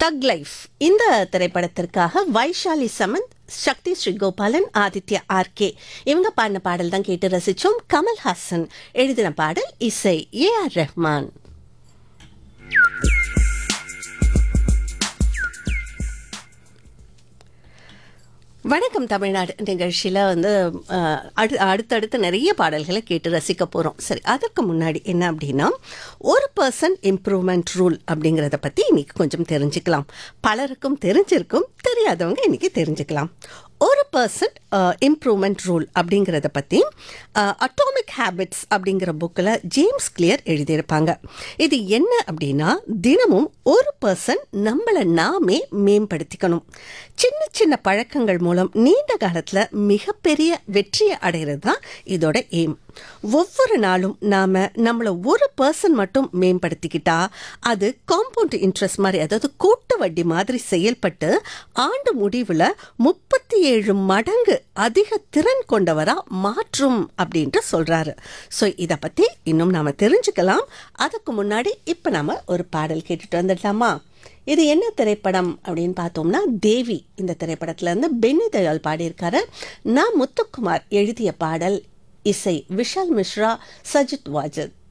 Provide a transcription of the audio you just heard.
தக் லைஃப் இந்த திரைப்படத்திற்காக வைஷாலி சமந்த் சக்தி ஸ்ரீகோபாலன் ஆதித்யா ஆர்கே இவங்க பாடின பாடல் தான் கேட்டு ரசிச்சோம் கமல்ஹாசன் எழுதின பாடல் இசை ஏ ஆர் ரஹ்மான் வணக்கம் தமிழ்நாடு நிகழ்ச்சியில் வந்து அஹ், அடு அடுத்தடுத்து நிறைய பாடல்களை கேட்டு ரசிக்க போகிறோம் சரி அதற்கு முன்னாடி என்ன அப்படின்னா ஒரு பர்சன் இம்ப்ரூவ்மெண்ட் ரூல் அப்படிங்கிறத பற்றி இன்னைக்கு கொஞ்சம் தெரிஞ்சுக்கலாம் பலருக்கும் தெரிஞ்சிருக்கும் தெரியாதவங்க இன்னைக்கு தெரிஞ்சுக்கலாம் ஒரு பர்சன்ட் இம்ப்ரூவ்மெண்ட் ரூல் அப்படிங்கிறத பற்றி அட்டாமிக் ஹேபிட்ஸ் அப்படிங்கிற புக்கில் ஜேம்ஸ் கிளியர் எழுதியிருப்பாங்க இது என்ன அப்படின்னா தினமும் ஒரு பர்சன் நம்மளை நாமே மேம்படுத்திக்கணும் சின்ன சின்ன பழக்கங்கள் மூலம் நீண்ட காலத்தில் மிகப்பெரிய வெற்றியை அடைகிறது தான் இதோட எய்ம் ஒவ்வொரு நாளும் நாம நம்மள ஒரு பர்சன் மட்டும் மேம்படுத்திக்கிட்டா அது காம்பவுண்ட் இன்ட்ரெஸ்ட் மாதிரி அதாவது கூட்டு வட்டி மாதிரி செயல்பட்டு ஆண்டு முடிவில் முப்பத்தி ஏழு மடங்கு அதிக திறன் கொண்டவரா மாற்றும் அப்படின்ட்டு சொல்றாரு ஸோ இதை பத்தி இன்னும் நாம தெரிஞ்சுக்கலாம் அதுக்கு முன்னாடி இப்போ நாம ஒரு பாடல் கேட்டுட்டு வந்துடலாமா இது என்ன திரைப்படம் அப்படின்னு பார்த்தோம்னா தேவி இந்த திரைப்படத்துல இருந்து பென்னி தயாள் பாடியிருக்காரு நான் முத்துக்குமார் எழுதிய பாடல் இசை விஷால் மிஸ்ரா சஜித் வாஜத்